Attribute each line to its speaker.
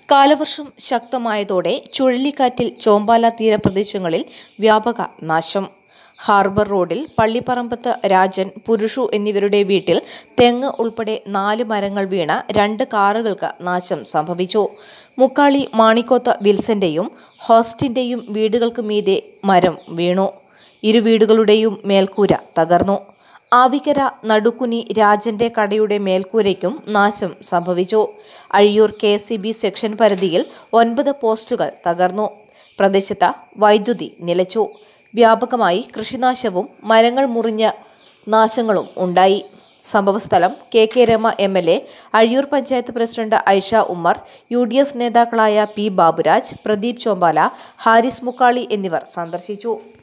Speaker 1: കാലവർഷം ശക്തമായതോടെ ചുഴലിക്കാറ്റിൽ ചോമ്പാല തീരപ്രദേശങ്ങളിൽ വ്യാപക നാശം ഹാർബർ റോഡിൽ പള്ളിപ്പറമ്പത്ത് രാജൻ പുരുഷു എന്നിവരുടെ വീട്ടിൽ തെങ്ങ് ഉൾപ്പെടെ നാല് മരങ്ങൾ വീണ് രണ്ട് കാറുകൾക്ക് നാശം സംഭവിച്ചു മുക്കാളി മാണിക്കോത്ത് വിൽസന്റെയും ഹോസ്റ്റിന്റെയും വീടുകൾക്ക് മീതെ മരം വീണു ഇരു വീടുകളുടെയും മേൽക്കൂര തകർന്നു ആവിക്കര നടുക്കുനി രാജന്റെ കടയുടെ മേൽക്കൂരയ്ക്കും നാശം സംഭവിച്ചു Azhiyur K C B section പരിധിയിൽ ഒൻപത് പോസ്റ്റുകൾ തകർന്നു പ്രദേശത്ത് വൈദ്യുതി നിലച്ചു വ്യാപകമായി കൃഷിനാശവും മരങ്ങൾ മുറിഞ്ഞ നാശങ്ങളും ഉണ്ടായി സംഭവസ്ഥലം K K Rama M L A Azhiyur panchayat president Aisha Ummer U D F നേതാക്കളായ പി ബാബുരാജ് പ്രദീപ് ചോമ്പാല ഹാരിസ് മുക്കാളി എന്നിവർ സന്ദർശിച്ചു